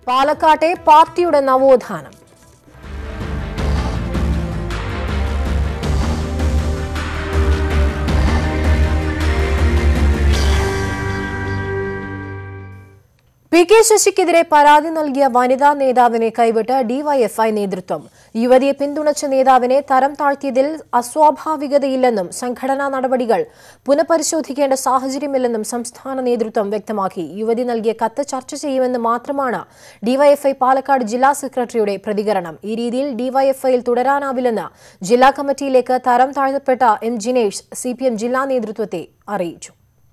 പാലക്കാട്ടെ പാർട്ടിയുടെ നവോത്ഥാനം പി കെ ശശിക്കെതിരെ പരാതി നൽകിയ വനിതാ നേതാവിനെ കൈവിട്ട് ഡിവൈഎഫ്ഐ നേതൃത്വം യുവതിയെ പിന്തുണച്ച നേതാവിനെ തരം താഴ്ത്തിയതിൽ അസ്വാഭാവികതയില്ലെന്നും സംഘടനാ നടപടികൾ പുനഃപരിശോധിക്കേണ്ട സാഹചര്യമില്ലെന്നും സംസ്ഥാന നേതൃത്വം വ്യക്തമാക്കി യുവതി നൽകിയ കത്ത് ചർച്ച ചെയ്യുമെന്ന് മാത്രമാണ് ഡിവൈഎഫ്ഐ പാലക്കാട് ജില്ലാ സെക്രട്ടറിയുടെ പ്രതികരണം ഈ രീതിയിൽ ഡിവൈഎഫ്ഐയിൽ തുടരാനാവില്ലെന്ന് ജില്ലാ കമ്മിറ്റിയിലേക്ക് തരം താഴ്ത്തപ്പെട്ട എം ജിനേഷ് സി ജില്ലാ നേതൃത്വത്തെ അറിയിച്ചു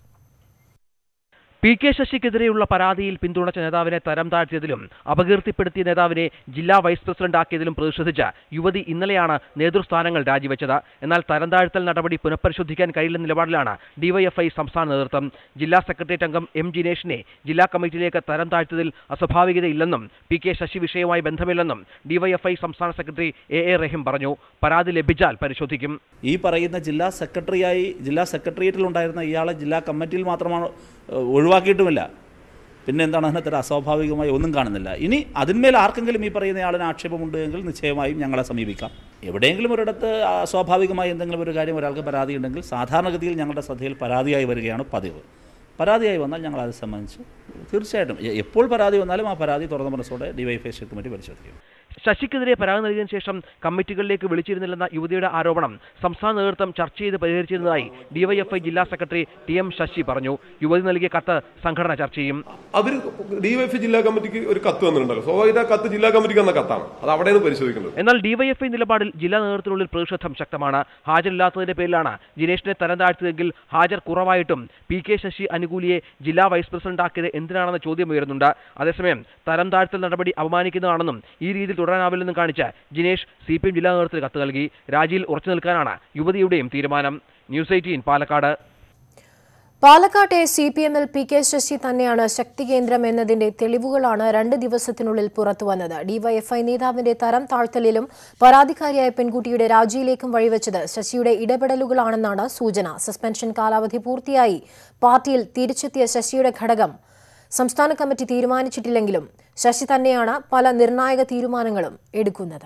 പി കെ ശശിക്കെതിരെയുള്ള പരാതിയിൽ പിന്തുണച്ച നേതാവിനെ തരം താഴ്ത്തിയതിലും അപകീർത്തിപ്പെടുത്തിയ നേതാവിനെ ജില്ലാ വൈസ് പ്രസിഡന്റ് ആക്കിയതിലും പ്രതിഷേധിച്ച് യുവതി ഇന്നലെയാണ് നേതൃസ്ഥാനങ്ങൾ രാജിവെച്ചത് എന്നാൽ തരം താഴ്ത്തൽ നടപടി പുനഃപരിശോധിക്കാൻ കഴിയില്ലെന്ന നിലപാടിലാണ് ഡിവൈഎഫ്ഐ സംസ്ഥാന നേതൃത്വം ജില്ലാ സെക്രട്ടേറിയറ്റ് അംഗം എം ജിനേഷിനെ ജില്ലാ കമ്മിറ്റിയിലേക്ക് തരം താഴ്ത്തിയതിൽ അസ്വാഭാവികതയില്ലെന്നും പി കെ ശശി വിഷയവുമായി ബന്ധമില്ലെന്നും ഡിവൈഎഫ്ഐ സംസ്ഥാന സെക്രട്ടറി എ എ റഹീം പറഞ്ഞു പരാതി ലഭിച്ചാൽ പരിശോധിക്കും ഈ പറയുന്ന ജില്ലാ സെക്രട്ടറിയായി ജില്ലാ സെക്രട്ടേറിയറ്റിൽ ഉണ്ടായിരുന്ന ഇയാളെ ജില്ലാ കമ്മിറ്റിയിൽ മാത്രമാണ് ഏഹ്, ഒഴിവാക്കിയിട്ടുമില്ല പിന്നെ എന്താണ് അതിനകത്തൊരു അസ്വാഭാവികമായി ഒന്നും കാണുന്നില്ല ഇനി അതിന്മേൽ ആർക്കെങ്കിലും ഈ പറയുന്ന ആളിന് ആക്ഷേപമുണ്ട് എങ്കിൽ നിശ്ചയമായും ഞങ്ങളെ സമീപിക്കാം എവിടെയെങ്കിലും ഒരിടത്ത് അസ്വാഭാവികമായി എന്തെങ്കിലും ഒരു കാര്യം ഒരാൾക്ക് പരാതി ഉണ്ടെങ്കിൽ സാധാരണഗതിയിൽ ഞങ്ങളുടെ ശ്രദ്ധയിൽ പരാതിയായി വരികയാണ് പതിവ് പരാതിയായി വന്നാൽ ഞങ്ങൾ അത് സംബന്ധിച്ച് തീർച്ചയായിട്ടും എ- എപ്പോൾ പരാതി വന്നാലും ആ പരാതി തുറന്ന മനസ്സോടെ ഡിവൈഎഫ്ഐ സ്റ്റേറ്റ് കമ്മിറ്റി പരിശോധിക്കും ശശിക്കെതിരെ പരാതി നൽകിയതിനു ശേഷം കമ്മിറ്റികളിലേക്ക് വിളിച്ചിരുന്നില്ലെന്ന യുവതിയുടെ ആരോപണം സംസ്ഥാന നേതൃത്വം ചർച്ച ചെയ്ത് പരിഹരിച്ചിരുന്നതായി ഡിവൈഎഫ്ഐ ജില്ലാ സെക്രട്ടറി ടി എം ശശി പറഞ്ഞു യുവതി നൽകിയ കത്ത് സംഘടന ചർച്ച ചെയ്യും അവർ ഡിവൈഎഫ് ജില്ലാ കമ്മിറ്റിക്ക് ഒരു കത്ത് വന്നിട്ടുണ്ടല്ലോ സ്വാഭാവിക കത്ത് ജില്ലാ കമ്മിറ്റിക്ക് എന്ന കത്താണ് അത് അവിടെയാണ് പരിശോധിക്കേണ്ടത് എന്നാൽ ഡിവൈഎഫ്ഐ നിലപാടിൽ ജില്ലാ നേതൃത്വത്തിനുള്ളിൽ പ്രതിഷേധം ശക്തമാണ് ഹാജരില്ലാത്തതിന്റെ പേരിലാണ് ജിനേഷിനെ തരം താഴ്ത്തിയതെങ്കിൽ ഹാജർ കുറവായിട്ടും പി കെ ശശി അനുകൂലിയെ ജില്ലാ വൈസ് പ്രസിഡന്റ് ആക്കിയത് എന്തിനാണെന്ന ചോദ്യം ഉയരുന്നുണ്ട് അതേസമയം തരം താഴ്ത്തൽ നടപടി അപമാനിക്കുന്നതാണെന്നും ഈ രീതിയിൽ തുടരാനാവില്ലെന്നും കാണിച്ച് ജിനേഷ് സി പി എം ജില്ലാ നേതൃത്വത്തിന് കത്ത് നൽകി രാജിയിൽ ഉറച്ചു നിൽക്കാനാണ് യുവതിയുടെയും തീരുമാനം ന്യൂസ് എയ്റ്റീൻ പാലക്കാട് പാലക്കാട്ടെ സി പി എമ്മിൽ പി കെ ശശി തന്നെയാണ് ശക്തി കേന്ദ്രം എന്നതിന്റെ തെളിവുകളാണ് രണ്ട് ദിവസത്തിനുള്ളിൽ പുറത്തുവന്നത് ഡിവൈഎഫ്ഐ നേതാവിന്റെ തരം താഴ്ത്തലിലും പരാതിക്കാരിയായ പെൺകുട്ടിയുടെ രാജിയിലേക്കും വഴിവെച്ചത് ശശിയുടെ ഇടപെടലുകളാണെന്നാണ് സൂചന സസ്പെൻഷൻ കാലാവധി പൂർത്തിയായി പാർട്ടിയിൽ തിരിച്ചെത്തിയ ശശിയുടെ ഘടകം സംസ്ഥാന കമ്മിറ്റി തീരുമാനിച്ചിട്ടില്ലെങ്കിലും ശശി തന്നെയാണ് പല നിർണായക തീരുമാനങ്ങളും എടുക്കുന്നത്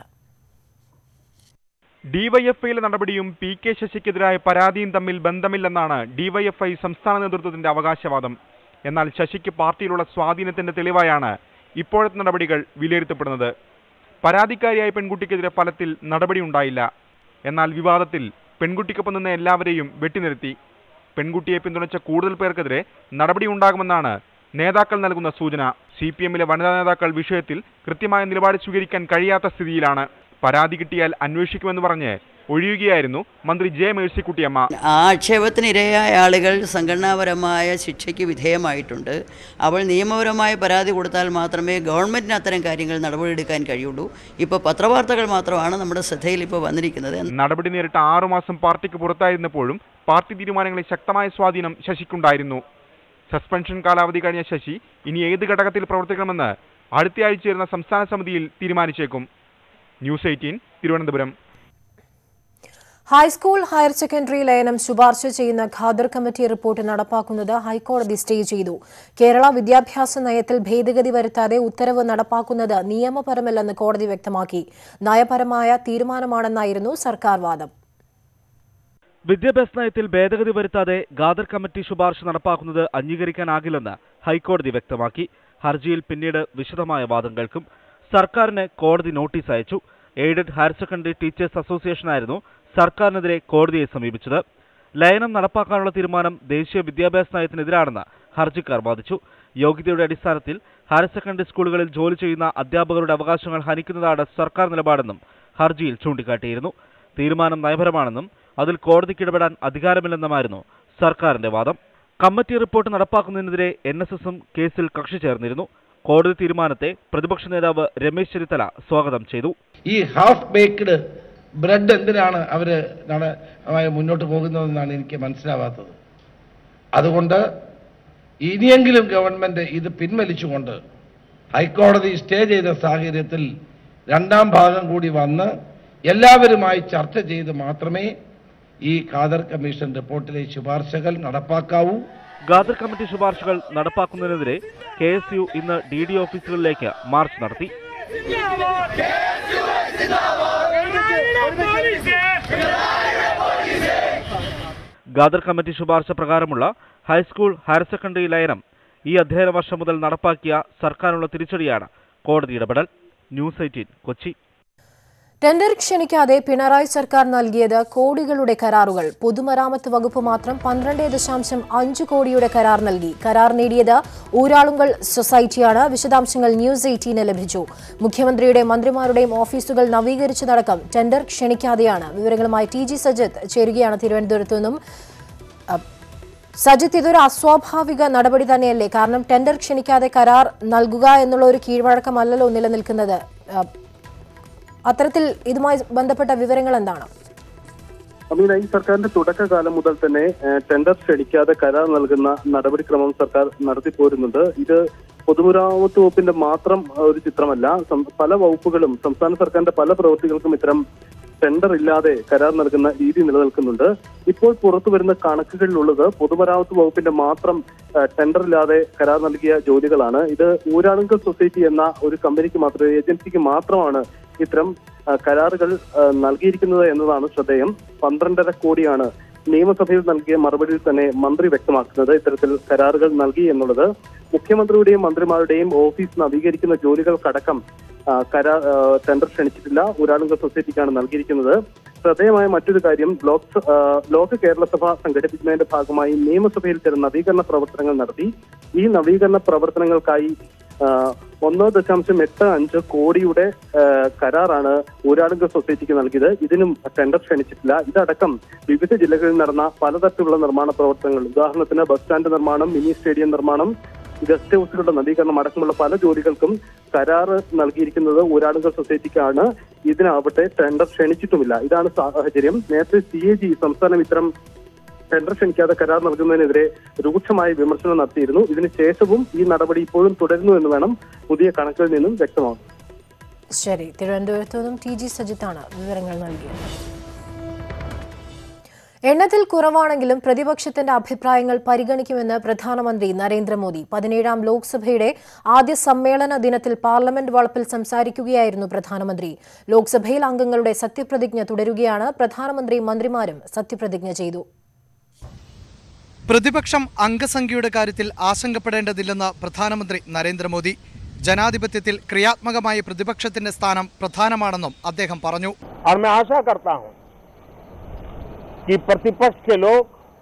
ഡിവൈഎഫ്ഐയിലെ നടപടിയും പി കെ ശശിക്കെതിരായ പരാതിയും തമ്മിൽ ബന്ധമില്ലെന്നാണ് ഡിവൈഎഫ്ഐ സംസ്ഥാന നേതൃത്വത്തിന്റെ അവകാശവാദം എന്നാൽ ശശിക്ക് പാർട്ടിയിലുള്ള സ്വാധീനത്തിന്റെ തെളിവായാണ് ഇപ്പോഴത്തെ നടപടികൾ വിലയിരുത്തപ്പെടുന്നത് പരാതിക്കാരിയായ പെൺകുട്ടിക്കെതിരെ ഫലത്തിൽ നടപടിയുണ്ടായില്ല എന്നാൽ വിവാദത്തിൽ പെൺകുട്ടിക്കൊപ്പം നിന്ന എല്ലാവരെയും വെട്ടിനിർത്തി പെൺകുട്ടിയെ പിന്തുണച്ച കൂടുതൽ പേർക്കെതിരെ നടപടിയുണ്ടാകുമെന്നാണ് നേതാക്കൾ നൽകുന്ന സൂചന സി പി എമ്മിലെ വനിതാ നേതാക്കൾ വിഷയത്തിൽ കൃത്യമായ നിലപാട് സ്വീകരിക്കാൻ കഴിയാത്ത സ്ഥിതിയിലാണ് പരാതി കിട്ടിയാൽ അന്വേഷിക്കുമെന്ന് പറഞ്ഞ് ഒഴിയുകയായിരുന്നു മന്ത്രി ജെ മേഴ്സിക്കുട്ടിയമ്മ ആ ആക്ഷേപത്തിനിരയായ ആളുകൾ സംഘടനാപരമായ ശിക്ഷയ്ക്ക് വിധേയമായിട്ടുണ്ട് അവൾ നിയമപരമായ പരാതി കൊടുത്താൽ മാത്രമേ ഗവൺമെൻറ്റിന് അത്തരം കാര്യങ്ങൾ നടപടിയെടുക്കാൻ കഴിയുള്ളൂ ഇപ്പോൾ പത്രവാർത്തകൾ മാത്രമാണ് നമ്മുടെ ശ്രദ്ധയിൽ ഇപ്പോൾ വന്നിരിക്കുന്നത് നടപടി നേരിട്ട ആറുമാസം പാർട്ടിക്ക് പുറത്തായിരുന്നപ്പോഴും പാർട്ടി തീരുമാനങ്ങളിൽ ശക്തമായ സ്വാധീനം ശശിക്കുണ്ടായിരുന്നു സസ്പെൻഷൻ കാലാവധി കഴിഞ്ഞ ശശി ഇനി ഏത് ഘടകത്തിൽ പ്രവർത്തിക്കണമെന്ന് അടുത്തയാഴ്ച ചേരുന്ന സംസ്ഥാന സമിതിയിൽ തീരുമാനിച്ചേക്കും news eighteen Thiruvananthapuram high school higher secondary ലയനം ശുപാർശ ചെയ്യുന്ന ഖാദർ കമ്മിറ്റി റിപ്പോർട്ട് നടപ്പാക്കുന്നത് ഹൈക്കോടതി സ്റ്റേ ചെയ്തു കേരള വിദ്യാഭ്യാസ നയത്തിൽ ഭേദഗതി വരുത്താതെ ഉത്തരവ് നടപ്പാക്കുന്നത് നിയമപരമല്ലെന്ന് കോടതി വ്യക്തമാക്കി നയപരമായ തീരുമാനമാണെന്നായിരുന്നു സർക്കാർ വാദം വിദ്യാഭ്യാസ നയത്തിൽ ഭേദഗതി വരുത്താതെ ഗാദർ കമ്മിറ്റി ശുപാർശ നടപ്പാക്കുന്നത് അംഗീകരിക്കാനാകില്ലെന്ന് ഹൈക്കോടതി വ്യക്തമാക്കി ഹർജിയിൽ പിന്നീട് വിശദമായ വാദം കേൾക്കും സർക്കാരിന് കോടതി നോട്ടീസ് അയച്ചു എയ്ഡഡ് ഹയർ സെക്കൻഡറി ടീച്ചേഴ്സ് അസോസിയേഷനായിരുന്നു സർക്കാരിനെതിരെ കോടതിയെ സമീപിച്ചത് ലയനം നടപ്പാക്കാനുള്ള തീരുമാനം ദേശീയ വിദ്യാഭ്യാസ നയത്തിനെതിരാണെന്ന് ഹർജിക്കാർ വാദിച്ചു യോഗ്യതയുടെ അടിസ്ഥാനത്തിൽ ഹയർ സെക്കൻഡറി സ്കൂളുകളിൽ ജോലി ചെയ്യുന്ന അധ്യാപകരുടെ അവകാശങ്ങൾ ഹനിക്കുന്നതാണ് സർക്കാർ നിലപാടെന്നും ഹർജിയിൽ ചൂണ്ടിക്കാട്ടിയിരുന്നു തീരുമാനം നയപരമാണെന്നും അതിൽ കോടതിക്ക് ഇടപെടാൻ അധികാരമില്ലെന്നുമായിരുന്നു സർക്കാരിന്റെ വാദം കമ്മിറ്റി റിപ്പോർട്ട് നടപ്പാക്കുന്നതിനെതിരെ എൻ എസ് എസും കേസിൽ കക്ഷി ചേർന്നിരുന്നു കോടതി തീരുമാനത്തെ പ്രതിപക്ഷ നേതാവ് രമേശ് ചെന്നിത്തല സ്വാഗതം ചെയ്തു ഈ ഹാഫ് ബേക്ക്ഡ് ബ്രെഡ് എന്തിനാണ് അവർ മുന്നോട്ട് പോകുന്നതെന്നാണ് എനിക്ക് മനസ്സിലാവാത്തത് അതുകൊണ്ട് ഇനിയെങ്കിലും ഗവൺമെന്റ് ഇത് പിൻവലിച്ചുകൊണ്ട് ഹൈക്കോടതി സ്റ്റേ ചെയ്ത സാഹചര്യത്തിൽ രണ്ടാം ഭാഗം കൂടി വന്ന് എല്ലാവരുമായി ചർച്ച ചെയ്ത് മാത്രമേ ഈ ഖാദർ കമ്മീഷൻ റിപ്പോർട്ടിലെ ശുപാർശകൾ നടപ്പാക്കാവൂ ഗാദർ കമ്മിറ്റി ശുപാർശകൾ നടപ്പാക്കുന്നതിനെതിരെ കെ എസ് യു ഇന്ന് ഡി ഡി ഓഫീസുകളിലേക്ക് മാർച്ച് നടത്തി ഗാദർ കമ്മിറ്റി ശുപാർശ പ്രകാരമുള്ള ഹൈസ്കൂൾ ഹയർ സെക്കൻഡറി ലയനം ഈ അധ്യയന വർഷം മുതൽ നടപ്പാക്കിയ സർക്കാരിനുള്ള തിരിച്ചടിയാണ് കോടതി ഇടപെടൽ ന്യൂസ് എയ്റ്റീൻ കൊച്ചി ടെൻഡർ ക്ഷണിക്കാതെ പിണറായി സർക്കാർ നൽകിയത് കോടികളുടെ കരാറുകൾ പൊതുമരാമത്ത് വകുപ്പ് മാത്രം പന്ത്രണ്ട് ദശാംശം അഞ്ച് കോടിയുടെ കരാർ നൽകി കരാർ നേടിയത് ഊരാളുങ്കൽ സൊസൈറ്റിയാണ് വിശദാംശങ്ങൾ ന്യൂസ് എയ്റ്റീന് ലഭിച്ചു മുഖ്യമന്ത്രിയുടെ മന്ത്രിമാരുടെയും ഓഫീസുകൾ നവീകരിച്ചതടക്കം ടെൻഡർ ക്ഷണിക്കാതെയാണ് വിവരങ്ങളുമായി ടി ജി സജിത്ത് ചേരുകയാണ് തിരുവനന്തപുരത്തു നിന്നും അഹ്, സജിത്ത് ഇതൊരു അസ്വാഭാവിക നടപടി തന്നെയല്ലേ കാരണം ടെൻഡർ ക്ഷണിക്കാതെ കരാർ നൽകുക എന്നുള്ള ഒരു കീഴ്വഴക്കമല്ലല്ലോ നിലനിൽക്കുന്നത് അഹ്, അത്തരത്തിൽ ഇതുമായി ബന്ധപ്പെട്ട വിവരങ്ങൾ എന്താണ് അമീന ഈ സർക്കാരിന്റെ തുടക്കകാലം മുതൽ തന്നെ ഏഹ്, ടെൻഡർ ക്ഷണിക്കാതെ കരാർ നൽകുന്ന നടപടിക്രമം സർക്കാർ നടത്തിപ്പോരുന്നുണ്ട് ഇത് പൊതുമരാമത്ത് വകുപ്പിന്റെ മാത്രം ഏഹ്, ഒരു ചിത്രമല്ല സം- പല വകുപ്പുകളും സംസ്ഥാന സർക്കാരിന്റെ പല പ്രവൃത്തികൾക്കും ഇത്തരം ടെൻഡർ ഇല്ലാതെ കരാർ നൽകുന്ന രീതി നിലനിൽക്കുന്നുണ്ട് ഇപ്പോൾ പുറത്തു വരുന്ന കണക്കുകളിലുള്ളത് പൊതുമരാമത്ത് വകുപ്പിന്റെ മാത്രം ഏഹ്, ടെൻഡർ ഇല്ലാതെ കരാർ നൽകിയ ജോലികളാണ് ഇത് ഊരാളുങ്കൽ സൊസൈറ്റി എന്ന ഒരു കമ്പനിക്ക് മാത്രം ഏജൻസിക്ക് മാത്രമാണ് ഇത്തരം ആ, കരാറുകൾ ആ, നൽകിയിരിക്കുന്നത് എന്നതാണ് ശ്രദ്ധേയം പന്ത്രണ്ടര കോടിയാണ് നിയമസഭയിൽ നൽകിയ മറുപടിയിൽ തന്നെ മന്ത്രി വ്യക്തമാക്കുന്നത് ഇത്തരത്തിൽ കരാറുകൾ നൽകി എന്നുള്ളത് മുഖ്യമന്ത്രിയുടെയും മന്ത്രിമാരുടെയും ഓഫീസ് നവീകരിക്കുന്ന ജോലികൾക്കടക്കം ആ, കരാർ ആ, ടെൻഡർ ക്ഷണിച്ചിട്ടില്ല ഊരാളുങ്കൽ സൊസൈറ്റിക്കാണ് നൽകിയിരിക്കുന്നത് ശ്രദ്ധേയമായ മറ്റൊരു കാര്യം ലോക് സ- ആ, ലോക കേരള സഭ സംഘടിപ്പിക്കുന്നതിന്റെ ഭാഗമായി നിയമസഭയിൽ ചില നവീകരണ പ്രവർത്തനങ്ങൾ നടത്തി ഈ നവീകരണ പ്രവർത്തനങ്ങൾക്കായി ആ, ഒന്ന് ദശാംശം എട്ട് അഞ്ച് കോടിയുടെ ആ, കരാറാണ് ഊരാളുങ്കൽ സൊസൈറ്റിക്ക് നൽകിയത് ഇതിനും ടെൻഡർ ക്ഷണിച്ചിട്ടില്ല ഇതടക്കം വിവിധ ജില്ലകളിൽ നടന്ന പലതരത്തിലുള്ള നിർമ്മാണ പ്രവർത്തനങ്ങൾ ഉദാഹരണത്തിന് ബസ് സ്റ്റാൻഡ് നിർമ്മാണം മിനി സ്റ്റേഡിയം നിർമ്മാണം ഗസ്റ്റ് ഹൗസുകളുടെ നവീകരണം അടക്കമുള്ള പല ജോലികൾക്കും കരാറ് നൽകിയിരിക്കുന്നത് ഊരാളുങ്കൽ സൊസൈറ്റിക്കാണ് ഇതിനാവട്ടെ ടെൻഡർ ക്ഷണിച്ചിട്ടുമില്ല ഇതാണ് സാഹചര്യം നേരത്തെ സി എ ജി സംസ്ഥാനം ഇത്തരം ടെൻഡർ ക്ഷണിക്കാതെ കരാർ നൽകുന്നതിനെതിരെ രൂക്ഷമായ വിമർശനം നടത്തിയിരുന്നു ഇതിന് ശേഷവും ഈ നടപടി ഇപ്പോഴും തുടരുന്നു എന്ന് വേണം പുതിയ കണക്കിൽ നിന്നും വ്യക്തമാകും ശരി തിരുവനന്തപുരത്തു നിന്നും ടി ജി സജിത്താണ് വിവരങ്ങൾ നൽകിയത് എണ്ണത്തിൽ കുറവാണെങ്കിലും പ്രതിപക്ഷത്തിന്റെ അഭിപ്രായങ്ങൾ പരിഗണിക്കുമെന്ന് പ്രധാനമന്ത്രി നരേന്ദ്രമോദി പതിനേഴാം ലോക്സഭയുടെ ആദ്യ സമ്മേളന ദിനത്തിൽ പാർലമെന്റ് വളപ്പിൽ സംസാരിക്കുകയായിരുന്നു പ്രധാനമന്ത്രി ലോക്സഭയിൽ അംഗങ്ങളുടെ സത്യപ്രതിജ്ഞ തുടരുകയാണ് പ്രധാനമന്ത്രി മന്ത്രിമാരും സത്യപ്രതിജ്ഞ ചെയ്തു പ്രതിപക്ഷം അംഗസംഖ്യയുടെ കാര്യത്തിൽ ആശങ്കപ്പെടേണ്ടതില്ലെന്ന് പ്രധാനമന്ത്രി നരേന്ദ്രമോദി ജനാധിപത്യത്തിൽ ക്രിയാത്മകമായ പ്രതിപക്ഷത്തിന്റെ സ്ഥാനം പ്രധാനമാണെന്നും അദ്ദേഹം പറഞ്ഞു और मैं आशा करता हूं कि प्रतिपक्ष के लोग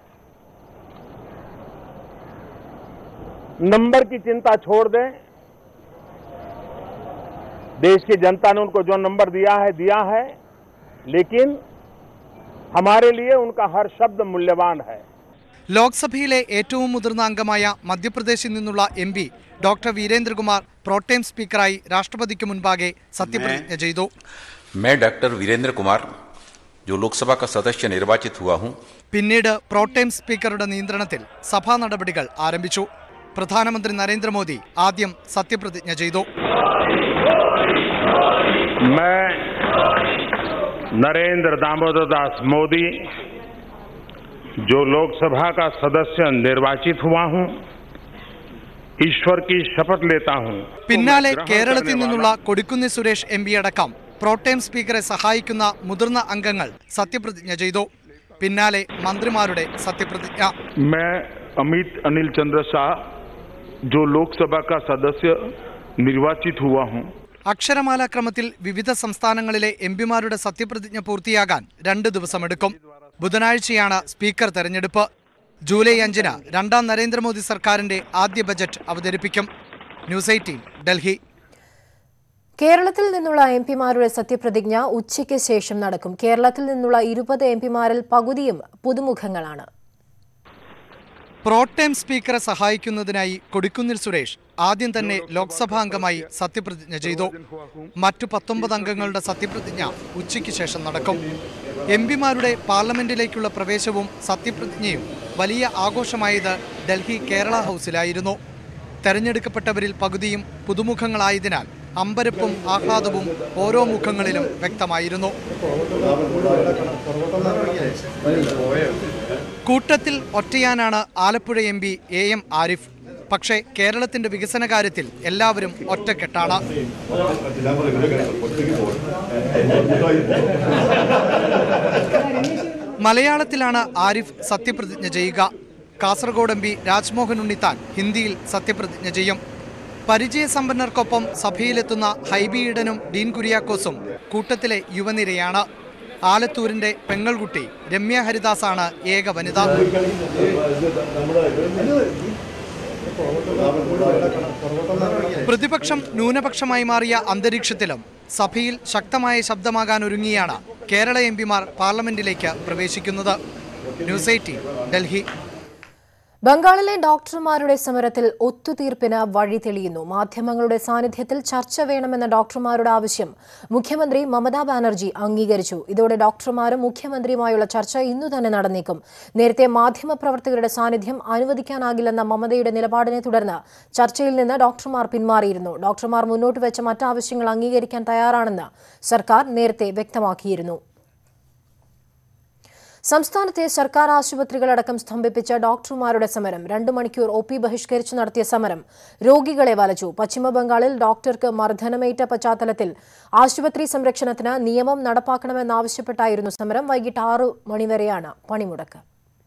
नंबर की चिंता छोड़ दें देश की जनता ने उनको जो नंबर दिया है दिया है लेकिन हमारे लिए उनका हर शब्द मूल्यवान है ലോക്സഭയിലെ ഏറ്റവും മുതിർന്ന അംഗമായ മധ്യപ്രദേശിൽ നിന്നുള്ള M P doctor Virendra Kumar pro tem സ്പീക്കറായി രാഷ്ട്രപതിക്ക് മുൻപാകെ സത്യപ്രതിജ്ഞ ചെയ്തു मैं डॉक्टर वीरेंद्र कुमार जो लोकसभा का सदस्य निर्वाचित हुआ हूं പിന്നീട് പ്രോട്ടേം സ്പീക്കറുടെ നിയന്ത്രണത്തിൽ സഭാ നടപടികൾ ആരംഭിച്ചു പ്രധാനമന്ത്രി നരേന്ദ്രമോദി ആദ്യം സത്യപ്രതിജ്ഞ ചെയ്തു मैं नरेंद्र दामोदर दास मोदी जो लोकसभा का सदस्य निर्वाचित हुआ हूं ईश्वर की शपथ लेता हूं പിന്നാലെ കേരളത്തിൽ നിന്നുള്ള കൊടിക്കുന്നിൽ സുരേഷ് എം പി അടക്കം പ്രോട്ടേം സ്പീക്കറെ സഹായിക്കുന്ന മുതിർന്ന അംഗങ്ങൾ സത്യപ്രതിജ്ഞ ചെയ്തു പിന്നാലെ മന്ത്രിമാരുടെ സത്യപ്രതിജ്ഞ मैं अमित अनिल चंद्र शाह जो लोकसभा का सदस्य निर्वाचित हुआ हूं അക്ഷരമാല ക്രമത്തിൽ വിവിധ സംസ്ഥാനങ്ങളിലെ എം പിമാരുടെ സത്യപ്രതിജ്ഞ പൂർത്തിയാകാൻ രണ്ട് ദിവസമെടുക്കും ബുധനാഴ്ചയാണ് സ്പീക്കർ തെരഞ്ഞെടുപ്പ് ജൂലൈ അഞ്ചിന് രണ്ടാം നരേന്ദ്രമോദി സർക്കാരിന്റെ ആദ്യ ബജറ്റ് അവതരിപ്പിക്കും ന്യൂസ് എയ്റ്റീൻ ഡൽഹി കേരളത്തിൽ നിന്നുള്ള എം പിമാരുടെ സത്യപ്രതിജ്ഞ ഉച്ചയ്ക്ക് ശേഷം നടക്കും കേരളത്തിൽ നിന്നുള്ള ഇരുപത് എം പിമാരിൽ പകുതിയും പുതുമുഖങ്ങളാണ് പ്രോട്ടേം സ്പീക്കറെ സഹായിക്കുന്നതിനായി കൊടിക്കുന്നിൽ സുരേഷ് ആദ്യം തന്നെ ലോക്സഭാ അംഗമായി സത്യപ്രതിജ്ഞ ചെയ്തു മറ്റു പത്തൊമ്പത് അംഗങ്ങളുടെ സത്യപ്രതിജ്ഞ ഉച്ചയ്ക്ക് ശേഷം നടക്കും എം പിമാരുടെ പാർലമെന്റിലേക്കുള്ള പ്രവേശവും സത്യപ്രതിജ്ഞയും വലിയ ആഘോഷമായത് ഡൽഹി കേരള ഹൗസിലായിരുന്നു തെരഞ്ഞെടുക്കപ്പെട്ടവരിൽ പകുതിയും പുതുമുഖങ്ങളായതിനാൽ അമ്പരപ്പും ആഹ്ലാദവും ഓരോ മുഖങ്ങളിലും വ്യക്തമായിരുന്നു കൂട്ടത്തിൽ ഒറ്റയാനാണ് Alappuzha M P A M Arif പക്ഷേ കേരളത്തിന്റെ വികസന കാര്യത്തിൽ എല്ലാവരും ഒറ്റക്കെട്ടാണ് മലയാളത്തിലാണ് ആരിഫ് സത്യപ്രതിജ്ഞ ചെയ്യുക കാസർഗോഡ് എം പി രാജ്മോഹൻ ഉണ്ണിത്താൻ ഹിന്ദിയിൽ സത്യപ്രതിജ്ഞ ചെയ്യും പരിചയസമ്പന്നർക്കൊപ്പം സഭയിലെത്തുന്ന ഹൈബി ഈഡനും ഡീൻ കുര്യാക്കോസും കൂട്ടത്തിലെ യുവനിരയാണ് ആലത്തൂരിന്റെ പെങ്ങൾകുട്ടി രമ്യ ഹരിദാസാണ് ഏക വനിത പ്രതിപക്ഷം ന്യൂനപക്ഷമായി മാറിയ അന്തരീക്ഷത്തിലും സഭയിൽ ശക്തമായ ശബ്ദമാകാൻ ഒരുങ്ങിയാണ് കേരള എം പിമാർ പാർലമെന്റിലേക്ക് പ്രവേശിക്കുന്നത് ന്യൂസ് എയ്റ്റീൻ ഡൽഹി ബംഗാളിലെ ഡോക്ടർമാരുടെ സമരത്തിൽ ഒത്തുതീർപ്പിന് വഴി തെളിയുന്നു മാധ്യമങ്ങളുടെ സാന്നിധ്യത്തിൽ ചർച്ച വേണമെന്ന ഡോക്ടർമാരുടെ ആവശ്യം മുഖ്യമന്ത്രി മമതാ ബാനർജി അംഗീകരിച്ചു ഇതോടെ ഡോക്ടർമാരും മുഖ്യമന്ത്രിയുമായുള്ള ചർച്ച ഇന്നു തന്നെ നടന്നേക്കും നേരത്തെ മാധ്യമപ്രവർത്തകരുടെ സാന്നിധ്യം അനുവദിക്കാനാകില്ലെന്ന മമതയുടെ നിലപാടിനെ തുടർന്ന് ചർച്ചയിൽ നിന്ന് ഡോക്ടർമാർ പിന്മാറിയിരുന്നു ഡോക്ടർമാർ മുന്നോട്ട് വെച്ച മറ്റാവശ്യങ്ങൾ അംഗീകരിക്കാൻ തയ്യാറാണെന്ന് സർക്കാർ നേരത്തെ വ്യക്തമാക്കിയിരുന്നു സംസ്ഥാനത്തെ സർക്കാർ ആശുപത്രികളടക്കം സ്തംഭിപ്പിച്ച ഡോക്ടർമാരുടെ സമരം രണ്ടു മണിക്കൂർ ഒ പി ബഹിഷ്കരിച്ച് നടത്തിയ സമരം രോഗികളെ വലച്ചു പശ്ചിമബംഗാളിൽ ഡോക്ടർക്ക് മർദ്ദനമേറ്റ പശ്ചാത്തലത്തിൽ ആശുപത്രി സംരക്ഷണത്തിന് നിയമം നടപ്പാക്കണമെന്നാവശ്യപ്പെട്ടായിരുന്നു സമരം വൈകിട്ട് ആറു മണിവരെയാണ് പണിമുടക്ക്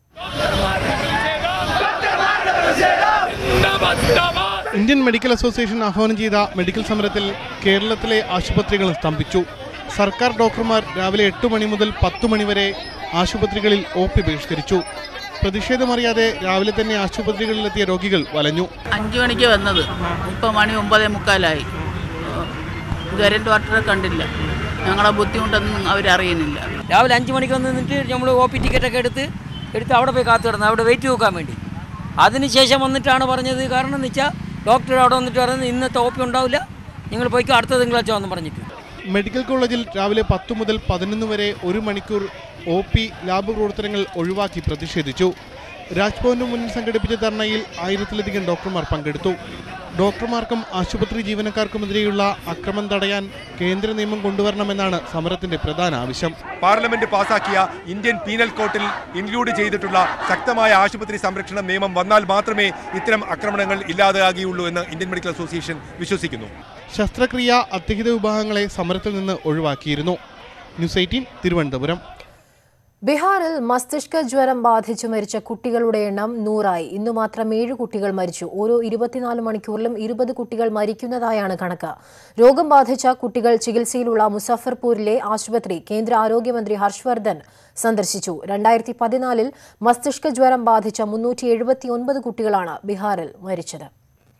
ഇന്ത്യൻ മെഡിക്കൽ അസോസിയേഷൻ ആഹ്വാനം ചെയ്ത മെഡിക്കൽ സമരത്തിൽ കേരളത്തിലെ ആശുപത്രികൾ സ്തംഭിച്ചു സർക്കാർ ഡോക്ടർമാർ രാവിലെ എട്ട് മണി മുതൽ പത്ത് മണി വരെ ആശുപത്രികളിൽ ഒ പി ബഹിഷ്കരിച്ചു പ്രതിഷേധമറിയാതെ രാവിലെ തന്നെ ആശുപത്രികളിലെത്തിയ രോഗികൾ വലഞ്ഞു അഞ്ചു മണിക്ക് വന്നത് ഇപ്പം മണി ഒമ്പതേ മുക്കാലായി ഇതുവരെ ഡോക്ടറെ കണ്ടില്ല ഞങ്ങളെ ബുദ്ധിമുട്ടൊന്നും അവരറിയുന്നില്ല രാവിലെ അഞ്ച് മണിക്ക് വന്ന് നിന്നിട്ട് നമ്മൾ ഒ പി ടിക്കറ്റൊക്കെ എടുത്ത് എടുത്ത് അവിടെ പോയി കാത്തു കിടന്നു അവിടെ വെയിറ്റ് നോക്കാൻ വേണ്ടി അതിനുശേഷം വന്നിട്ടാണ് പറഞ്ഞത് കാരണം എന്ന് വെച്ചാൽ ഡോക്ടർ അവിടെ വന്നിട്ട് പറയുന്നത് ഇന്നത്തെ ഒ പി ഉണ്ടാവില്ല നിങ്ങൾ പോയിക്കോ അടുത്ത തിങ്കളാഴ്ച വന്ന് പറഞ്ഞിട്ട് മെഡിക്കൽ കോളേജിൽ രാവിലെ പത്തു മുതൽ പതിനൊന്ന് വരെ ഒരു മണിക്കൂർ ഒ പി ലാബ് പ്രവർത്തനങ്ങൾ ഒഴിവാക്കി പ്രതിഷേധിച്ചു രാജ്ഭവന് മുന്നിൽ സംഘടിപ്പിച്ച ധർണയിൽ ആയിരത്തിലധികം ഡോക്ടർമാർ പങ്കെടുത്തു ഡോക്ടർമാർക്കും ആശുപത്രി ജീവനക്കാർക്കുമെതിരെയുള്ള അക്രമം തടയാൻ കേന്ദ്ര നിയമം കൊണ്ടുവരണമെന്നാണ് സമരത്തിന്റെ പ്രധാന ആവശ്യം പാർലമെന്റ് പാസാക്കിയ ഇന്ത്യൻ പീനൽ കോഡിൽ ഇൻക്ലൂഡ് ചെയ്തിട്ടുള്ള ശക്തമായ ആശുപത്രി സംരക്ഷണ നിയമം വന്നാൽ മാത്രമേ ഇത്തരം ആക്രമണങ്ങൾ ഇല്ലാതാകുകയുള്ളൂ എന്ന് ഇന്ത്യൻ മെഡിക്കൽ അസോസിയേഷൻ വിശ്വസിക്കുന്നു ശസ്ത്രക്രിയ അത്യഹിത വിഭാഗങ്ങളെ സമരത്തിൽ നിന്ന് ഒഴിവാക്കിയിരുന്നു ന്യൂസ് എയ്റ്റീൻ തിരുവനന്തപുരം ബീഹാറിൽ മസ്തിഷ്ക ജ്വരം ബാധിച്ചു മരിച്ച കുട്ടികളുടെ എണ്ണം നൂറായി ഇന്നു മാത്രം ഏഴ് കുട്ടികൾ മരിച്ചു ഓരോ ഇരുപത്തിനാല് മണിക്കൂറിലും ഇരുപത് കുട്ടികൾ മരിക്കുന്നതായാണ് കണക്ക് രോഗം ബാധിച്ച കുട്ടികൾ ചികിത്സയിലുള്ള മുസഫർപൂരിലെ ആശുപത്രി കേന്ദ്ര ആരോഗ്യമന്ത്രി ഹർഷവർദ്ധൻ സന്ദർശിച്ചു രണ്ടായിരത്തി പതിനാലിൽ മസ്തിഷ്ക ജ്വരം ബാധിച്ച മുന്നൂറ്റി എഴുപത്തിയൊൻപത് കുട്ടികളാണ് ബീഹാറിൽ മരിച്ചത്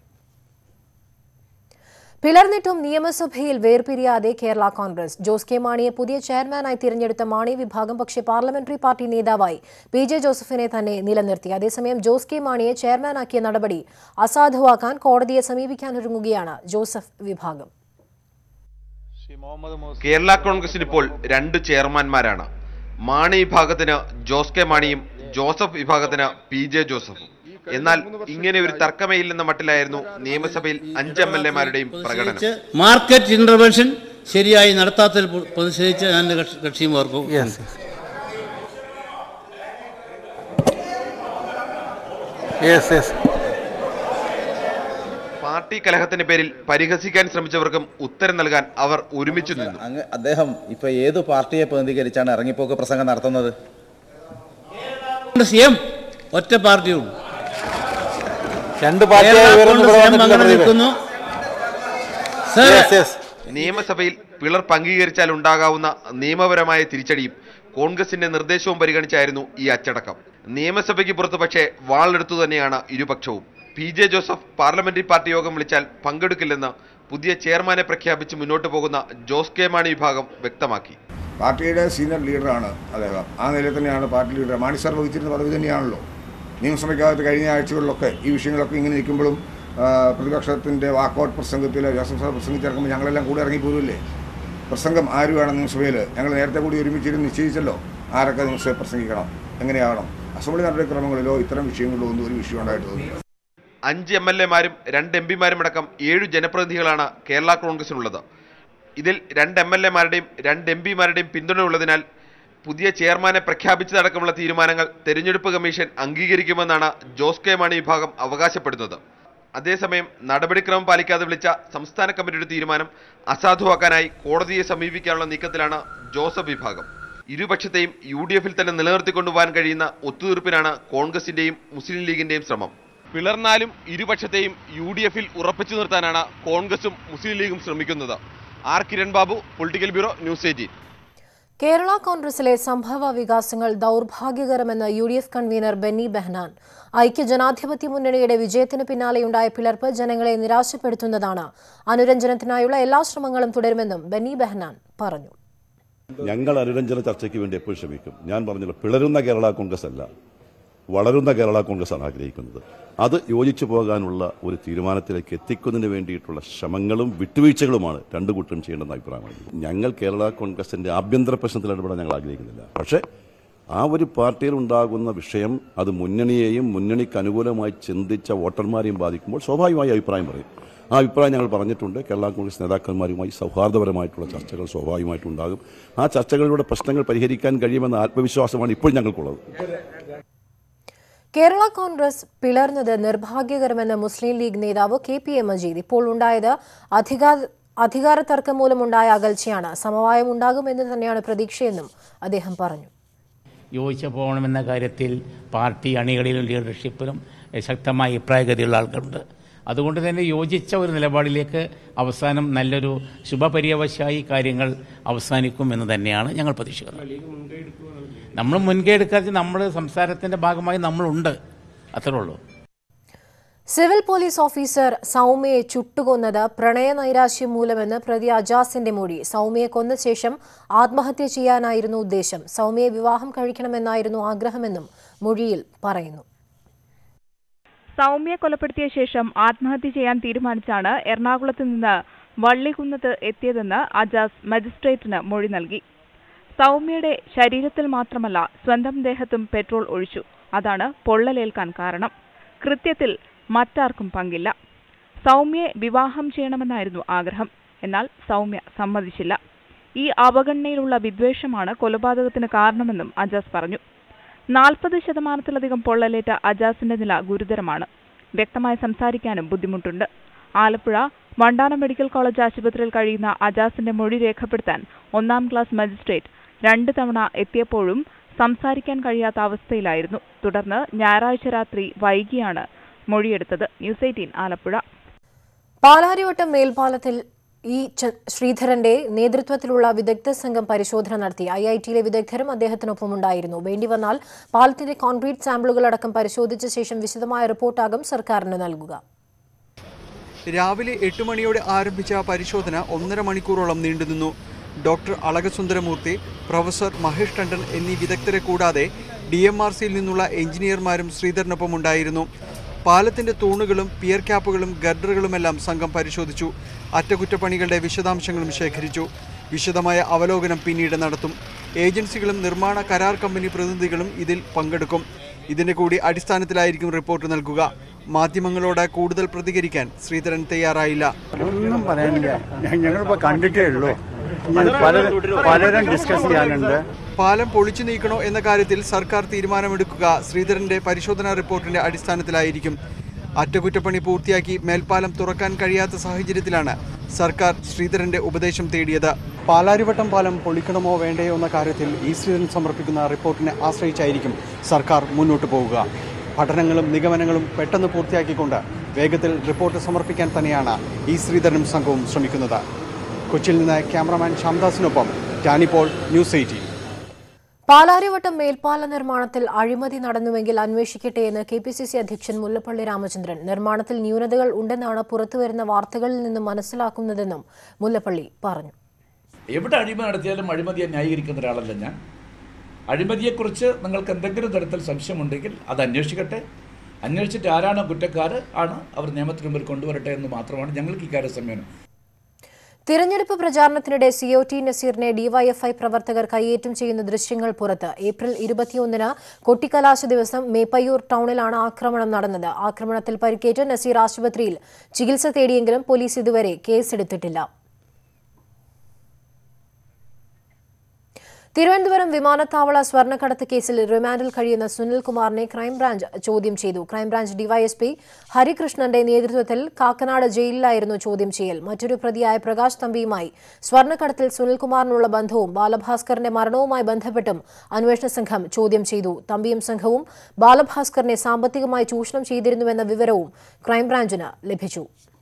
പിളർന്നിട്ടും നിയമസഭയിൽ വേർപിരിയാതെ കേരള കോൺഗ്രസ് ജോസ് കെ മാണിയെ പുതിയ ചെയർമാനായി തിരഞ്ഞെടുത്ത മാണി വിഭാഗം പക്ഷേ പാർലമെന്ററി പാർട്ടി നേതാവായി പി ജെ ജോസഫിനെ തന്നെ നിലനിർത്തി അതേസമയം ജോസ് കെ മാണിയെ ചെയർമാനാക്കിയ നടപടി അസാധുവാക്കാൻ കോടതിയെ സമീപിക്കാനൊരുങ്ങുകയാണ് ജോസഫ് വിഭാഗം കേരള കോൺഗ്രസിന് ഇപ്പോൾ രണ്ട് ചെയർമാൻമാരാണ് മാണി വിഭാഗത്തിന് ജോസ് കെ മാണിയും ജോസഫ് വിഭാഗത്തിന് പി ജെ ജോസഫും എന്നാൽ ഇങ്ങനെ ഒരു തർക്കമേ ഇല്ലെന്ന മട്ടിലായിരുന്നു നിയമസഭയിൽ അഞ്ച് എം എൽ എമാരുടെയും പ്രകടനം മാർക്കറ്റ് ഇന്റർവെൻഷൻ ശരിയായി നടത്താത്തതിൽ പ്രതിഷേധിച്ച് ഞാൻ എൻ്റെ കക്ഷി- കക്ഷിയും ഓർക്കും പാർട്ടി കലഹത്തിന്റെ പേരിൽ പരിഹസിക്കാൻ ശ്രമിച്ചവർക്കും ഉത്തരം നൽകാൻ അവർ ഒരുമിച്ചു നിന്നു അങ്ങ് അദ്ദേഹം ഇപ്പൊ ഏത് പാർട്ടിയെ പ്രതിനിധീകരിച്ചാണ് ഇറങ്ങിപ്പോക്ക് പ്രസംഗം നടത്തുന്നത് സി എം ഒറ്റ പാർട്ടിയുള്ളൂ രണ്ട് കേരള കോൺഗ്രസ് എം അങ്ങനെ നിൽക്കുന്നു സർ നിയമസഭയിൽ പിളർപ്പ് അംഗീകരിച്ചാൽ ഉണ്ടാകാവുന്ന നിയമപരമായ തിരിച്ചടിയും കോൺഗ്രസിന്റെ നിർദ്ദേശവും പരിഗണിച്ചായിരുന്നു ഈ അച്ചടക്കം നിയമസഭയ്ക്ക് പുറത്ത് പക്ഷേ വാളെടുത്തു തന്നെയാണ് ഇരുപക്ഷവും P J Joseph parliamentary party യോഗം വിളിച്ചാൽ പങ്കെടുക്കില്ലെന്ന് പുതിയ ചെയർമാനെ പ്രഖ്യാപിച്ച് മുന്നോട്ട് പോകുന്ന ജോസ് കെ മാണി വിഭാഗം വ്യക്തമാക്കി പാർട്ടിയുടെ സീനിയർ ലീഡറാണ് അദ്ദേഹം ആ നിലയിൽ തന്നെയാണ് പാർട്ടി ലീഡർ മാണി സാർ വഹിച്ചിരുന്ന പദവി തന്നെയാണല്ലോ നിയമസഭയ്ക്കകത്ത് കഴിഞ്ഞ ആഴ്ചകളിലൊക്കെ ഈ വിഷയങ്ങളൊക്കെ ഇങ്ങനെ നിൽക്കുമ്പോഴും ആ, പ്രതിപക്ഷത്തിൻ്റെ വാക്കൗട്ട് പ്രസംഗത്തിൽ ജോസഫ് സാർ പ്രസംഗിച്ചിറക്കുമ്പോൾ ഞങ്ങളെല്ലാം കൂടെ ഇറങ്ങിപ്പോരുമല്ലേ പ്രസംഗം ആര് വേണം നിയമസഭയിൽ ഞങ്ങൾ നേരത്തെ കൂടി ഒരുമിച്ചിരുന്ന് നിശ്ചയിച്ചല്ലോ ആരൊക്കെ നിയമസഭയിൽ പ്രസംഗിക്കണം എങ്ങനെയാവണം അസംബ്ലി നടപടിക്രമങ്ങളിലോ ഇത്തരം വിഷയങ്ങളിലോ ഒന്നും ഒരു വിഷയം ഉണ്ടായിട്ട് തോന്നിയില്ല അഞ്ച് എം എൽ എമാരും രണ്ട് എം പിമാരും അടക്കം ഏഴു ജനപ്രതിനിധികളാണ് കേരള കോൺഗ്രസിനുള്ളത് ഇതിൽ രണ്ട് എം എൽ എമാരുടെയും രണ്ട് എം പിമാരുടെയും പിന്തുണയുള്ളതിനാൽ പുതിയ ചെയർമാനെ പ്രഖ്യാപിച്ചതടക്കമുള്ള തീരുമാനങ്ങൾ തെരഞ്ഞെടുപ്പ് കമ്മീഷൻ അംഗീകരിക്കുമെന്നാണ് ജോസ് കെ മാണി വിഭാഗം അവകാശപ്പെടുന്നത് അതേസമയം നടപടിക്രമം പാലിക്കാതെ വിളിച്ച സംസ്ഥാന കമ്മിറ്റിയുടെ തീരുമാനം അസാധുവാക്കാനായി കോടതിയെ സമീപിക്കാനുള്ള നീക്കത്തിലാണ് ജോസഫ് വിഭാഗം ഇരുപക്ഷത്തെയും യു ഡി എഫിൽ തന്നെ നിലനിർത്തിക്കൊണ്ടുപോകാൻ കഴിയുന്ന ഒത്തുതീർപ്പിനാണ് കോൺഗ്രസിന്റെയും മുസ്ലിം ലീഗിന്റെയും ശ്രമം പിളർന്നാലും ഇരുപക്ഷത്തെയും യു ഡി എഫിൽ ഉറപ്പിച്ചു നിർത്താനാണ് കോൺഗ്രസും മുസ്ലിം ലീഗും ശ്രമിക്കുന്നത് R Kiran Babu political bureau news eighteen Kerala കോൺഗ്രസിലെ സംഭവ വികാസങ്ങൾ ദൗർഭാഗ്യകരമെന്ന് U D F convener Benny Behanan ഐക്യജനാധിപത്യ മുന്നണിയുടെ വിജയത്തിന് പിന്നാലെയുണ്ടായ പിളർപ്പ് ജനങ്ങളെ നിരാശപ്പെടുത്തുന്നതാണ് അനുരഞ്ജനത്തിനായുള്ള എല്ലാ ശ്രമങ്ങളും തുടരുമെന്നും ബെന്നി ബെഹ്നാൻ പറഞ്ഞു ഞങ്ങൾ അനുരഞ്ജന ചർച്ചയ്ക്ക് വേണ്ടി എപ്പോഴും ശ്രമിക്കും ഞാൻ പറഞ്ഞല്ലോ പിളരുന്ന കേരള കോൺഗ്രസ് അല്ല വളരുന്ന കേരള കോൺഗ്രസ് ആണ് ആഗ്രഹിക്കുന്നത് അത് യോജിച്ചു പോകാനുള്ള ഒരു തീരുമാനത്തിലേക്ക് എത്തിക്കുന്നതിന് വേണ്ടിയിട്ടുള്ള ശ്രമങ്ങളും വിട്ടുവീഴ്ചകളുമാണ് രണ്ടു കൂട്ടരും ചെയ്യേണ്ടെന്ന അഭിപ്രായമാണ് ഞങ്ങൾ കേരള കോൺഗ്രസിന്റെ ആഭ്യന്തര പ്രശ്നത്തിൽ ഇടപെടാൻ ഞങ്ങൾ ആഗ്രഹിക്കുന്നില്ല പക്ഷേ ആ ഒരു പാർട്ടിയിൽ ഉണ്ടാകുന്ന വിഷയം അത് മുന്നണിയെയും മുന്നണിക്ക് അനുകൂലമായി ചിന്തിച്ച വോട്ടർമാരെയും ബാധിക്കുമ്പോൾ സ്വാഭാവികമായി അഭിപ്രായം പറയും ആ അഭിപ്രായം ഞങ്ങൾ പറഞ്ഞിട്ടുണ്ട് കേരള കോൺഗ്രസ് നേതാക്കന്മാരുമായി സൗഹാർദ്ദപരമായിട്ടുള്ള ചർച്ചകൾ സ്വാഭാവികമായിട്ടുണ്ടാകും ആ ചർച്ചകളിലൂടെ പ്രശ്നങ്ങൾ പരിഹരിക്കാൻ കഴിയുമെന്ന ആത്മവിശ്വാസമാണ് ഇപ്പോൾ ഞങ്ങൾക്കുള്ളത് കേരള കോൺഗ്രസ് പിളർന്നത് നിർഭാഗ്യകരമെന്ന് മുസ്ലിം ലീഗ് നേതാവ് കെ പി എ മജീദ് ഇപ്പോൾ ഉണ്ടായത് അധികാര അധികാര തർക്കം മൂലമുണ്ടായ അകൽച്ചയാണ് സമവായം ഉണ്ടാകുമെന്ന് തന്നെയാണ് പ്രതീക്ഷയെന്നും അദ്ദേഹം പറഞ്ഞു യോജിച്ചു പോകണമെന്ന കാര്യത്തിൽ പാർട്ടി അണികളിലും ലീഡർഷിപ്പിലും ശക്തമായ അഭിപ്രായഗതിയുള്ള ആൾക്കാരുണ്ട് അതുകൊണ്ട് തന്നെ യോജിച്ച ഒരു നിലപാടിലേക്ക് അവസാനം നല്ലൊരു ശുഭപര്യവശായി കാര്യങ്ങൾ അവസാനിക്കും എന്ന് തന്നെയാണ് ഞങ്ങൾ പ്രതീക്ഷിക്കുന്നത് നമ്മൾ മുൻകൈ എടുക്കാതെ നമ്മുടെ സംസാരത്തിൻ്റെ ഭാഗമായി നമ്മളുണ്ട് അത്രേ ഉള്ളൂ സിവിൽ പോലീസ് ഓഫീസർ സൗമ്യയെ ചുട്ടുകൊന്നത് പ്രണയ നൈരാശ്യം മൂലമെന്ന് പ്രതി അജാസിന്റെ മൊഴി സൗമ്യയെ കൊന്ന ശേഷം ആത്മഹത്യ ചെയ്യാനായിരുന്നു ഉദ്ദേശം സൗമ്യയെ വിവാഹം കഴിക്കണമെന്നായിരുന്നു ആഗ്രഹമെന്നും മൊഴിയിൽ പറയുന്നു സൗമ്യ കൊലപ്പെടുത്തിയ ശേഷം ആത്മഹത്യ ചെയ്യാൻ തീരുമാനിച്ചാണ് എറണാകുളത്ത് നിന്ന് വള്ളികുന്നത്ത് എത്തിയതെന്ന് അജാസ് മജിസ്ട്രേറ്റിന് മൊഴി നൽകി സൗമ്യയുടെ ശരീരത്തിൽ മാത്രമല്ല സ്വന്തം ദേഹത്തും പെട്രോൾ ഒഴിച്ചു അതാണ് പൊള്ളലേൽക്കാൻ കാരണം കൃത്യത്തിൽ മറ്റാർക്കും പങ്കില്ല സൗമ്യയെ വിവാഹം ചെയ്യണമെന്നായിരുന്നു ആഗ്രഹം എന്നാൽ സൗമ്യ സമ്മതിച്ചില്ല ഈ അവഗണനയിലുള്ള വിദ്വേഷമാണ് കൊലപാതകത്തിന് കാരണമെന്നും അജാസ് പറഞ്ഞു നാൽപ്പത് ശതമാനത്തിലധികം പൊള്ളലേറ്റ അജാസിന്റെ നില ഗുരുതരമാണ് വ്യക്തമായി സംസാരിക്കാനും ബുദ്ധിമുട്ടുണ്ട് ആലപ്പുഴ വണ്ടാനം മെഡിക്കൽ കോളേജ് ആശുപത്രിയിൽ കഴിയുന്ന അജാസിന്റെ മൊഴി രേഖപ്പെടുത്താൻ ഒന്നാം ക്ലാസ് മജിസ്ട്രേറ്റ് രണ്ട് തവണ എത്തിയപ്പോഴും സംസാരിക്കാൻ കഴിയാത്ത അവസ്ഥയിലായിരുന്നു തുടർന്ന് ഞായറാഴ്ച രാത്രി വൈകിയാണ് മൊഴിയെടുത്തത് ന്യൂസ് എയ്റ്റീൻ ആലപ്പുഴ പാലാരിവട്ടം മേൽപ്പാലത്തിൽ ഇ ച- ശ്രീധരന്റെ നേതൃത്വത്തിലുള്ള വിദഗ്ധ സംഘം പരിശോധന നടത്തി ഐ ഐ ടിയിലെ വിദഗ്ധരും അദ്ദേഹത്തിനൊപ്പം ഉണ്ടായിരുന്നു വേണ്ടി വന്നാൽ പാലത്തിന്റെ കോൺക്രീറ്റ് സാമ്പിളുകളടക്കം പരിശോധിച്ച ശേഷം വിശദമായ റിപ്പോർട്ടാകും സർക്കാരിന് നൽകുക രാവിലെ എട്ട് മണിയോടെ ആരംഭിച്ച പരിശോധന ഒന്നര മണിക്കൂറോളം നീണ്ടുനിന്നു ഡോക്ടർ അളകസുന്ദരമൂർത്തി പ്രൊഫസർ മഹേഷ് ടണ്ടൻ എന്നീ വിദഗ്ധരെ കൂടാതെ ഡി എം ആർ സിയിൽ നിന്നുള്ള എഞ്ചിനീയർമാരും ശ്രീധരനൊപ്പം ഉണ്ടായിരുന്നു പാലത്തിന്റെ തൂണുകളും പിയർ ക്യാപ്പുകളും ഗർഡറുകളുമെല്ലാം സംഘം പരിശോധിച്ചു അറ്റകുറ്റപ്പണികളുടെ വിശദാംശങ്ങളും ശേഖരിച്ചു വിശദമായ അവലോകനം പിന്നീട് നടത്തും ഏജൻസികളും നിർമ്മാണ കരാർ കമ്പനി പ്രതിനിധികളും ഇതിൽ പങ്കെടുക്കും ഇതിന്റെ കൂടി അടിസ്ഥാനത്തിലായിരിക്കും റിപ്പോർട്ട് നൽകുക മാധ്യമങ്ങളോട് കൂടുതൽ പ്രതികരിക്കാൻ ശ്രീധരൻ തയ്യാറായില്ല ഒന്നും പറയാനില്ല ഞങ്ങളിപ്പോൾ കണ്ടിട്ടേ ഉള്ളൂ ഇനി പലരും പലരും ഡിസ്കസ് ചെയ്യാനുണ്ട് പാലം പൊളിച്ചു നീക്കണോ എന്ന കാര്യത്തിൽ സർക്കാർ തീരുമാനമെടുക്കുക ശ്രീധരന്റെ പരിശോധനാ റിപ്പോർട്ടിന്റെ അടിസ്ഥാനത്തിലായിരിക്കും അറ്റകുറ്റപ്പണി പൂർത്തിയാക്കി മേൽപ്പാലം തുറക്കാൻ കഴിയാത്ത സാഹചര്യത്തിലാണ് സർക്കാർ ശ്രീധരന്റെ ഉപദേശം തേടിയത് പാലാരിവട്ടം പാലം പൊളിക്കണമോ വേണ്ടയോ എന്ന കാര്യത്തിൽ ഈ ശ്രീധരൻ സമർപ്പിക്കുന്ന റിപ്പോർട്ടിനെ ആശ്രയിച്ചായിരിക്കും സർക്കാർ മുന്നോട്ട് പോവുക പഠനങ്ങളും നിഗമനങ്ങളും പെട്ടെന്ന് പൂർത്തിയാക്കിക്കൊണ്ട് വേഗത്തിൽ റിപ്പോർട്ട് സമർപ്പിക്കാൻ തന്നെയാണ് ഈ ശ്രീധരനും സംഘവും ശ്രമിക്കുന്നത് കൊച്ചിയിൽ നിന്ന് ക്യാമറമാൻ ശ്യാംദാസിനൊപ്പം ടാനിപോൾ ന്യൂസ് എയ്റ്റീൻ പാലാരിവട്ടം മേൽപ്പാല നിർമ്മാണത്തിൽ അഴിമതി നടന്നുവെങ്കിൽ അന്വേഷിക്കട്ടെ എന്ന് കെ പി സി സി അധ്യക്ഷൻ മുല്ലപ്പള്ളി രാമചന്ദ്രൻ നിർമ്മാണത്തിൽ ന്യൂനതകൾ ഉണ്ടെന്നാണ് പുറത്തുവരുന്ന വാർത്തകളിൽ നിന്നും മനസ്സിലാക്കുന്നതെന്നും മുല്ലപ്പള്ളി പറഞ്ഞു എവിടെ അഴിമതി നടത്തിയാലും അഴിമതിയെ ന്യായീകരിക്കുന്ന ഒരാളല്ല ഞാൻ അഴിമതിയെക്കുറിച്ച് നിങ്ങൾക്ക് എന്തെങ്കിലും തരത്തിൽ സംശയമുണ്ടെങ്കിൽ അത് അന്വേഷിക്കട്ടെ അന്വേഷിച്ചിട്ട് ആരാണോ കുറ്റക്കാർ ആണ് അവർ നിയമത്തിന് മുമ്പിൽ കൊണ്ടുവരട്ടെ എന്ന് മാത്രമാണ് ഞങ്ങൾക്ക് ഇക്കാര്യ സമയം തിരഞ്ഞെടുപ്പ് പ്രചാരണത്തിനിടെ സി ഒ ടി നസീറിനെ ഡിവൈഎഫ്ഐ പ്രവർത്തകർ കയ്യേറ്റം ചെയ്യുന്ന ദൃശ്യങ്ങൾ പുറത്ത് ഏപ്രിൽ ഇരുപത്തിയൊന്നിന് കൊട്ടിക്കലാശ ദിവസം മേപ്പയ്യൂർ ടൗണിലാണ് ആക്രമണം നടന്നത് ആക്രമണത്തിൽ പരിക്കേറ്റ് നസീർ ആശുപത്രിയിൽ ചികിത്സ തേടിയെങ്കിലും പോലീസ് ഇതുവരെ കേസെടുത്തിട്ടില്ല തിരുവനന്തപുരം വിമാനത്താവള സ്വർണ്ണക്കടത്ത് കേസിൽ റിമാൻഡിൽ കഴിയുന്ന സുനിൽകുമാറിനെ ക്രൈംബ്രാഞ്ച് ചോദ്യം ചെയ്തു ക്രൈംബ്രാഞ്ച് ഡിവൈഎസ്പി ഹരികൃഷ്ണന്റെ നേതൃത്വത്തിൽ കാക്കനാട് ജയിലിലായിരുന്നു ചോദ്യം ചെയ്യൽ മറ്റൊരു പ്രതിയായ പ്രകാശ് തമ്പിയുമായി സ്വർണ്ണക്കടത്തിൽ സുനിൽകുമാറിനുള്ള ബന്ധവും ബാലഭാസ്കറിന്റെ മരണവുമായി ബന്ധപ്പെട്ടും അന്വേഷണ സംഘം ചോദ്യം ചെയ്തു തമ്പിയും സംഘവും ബാലഭാസ്കറിനെ സാമ്പത്തികമായി ചൂഷണം ചെയ്തിരുന്നുവെന്ന വിവരവും ക്രൈംബ്രാഞ്ചിന് ലഭിച്ചു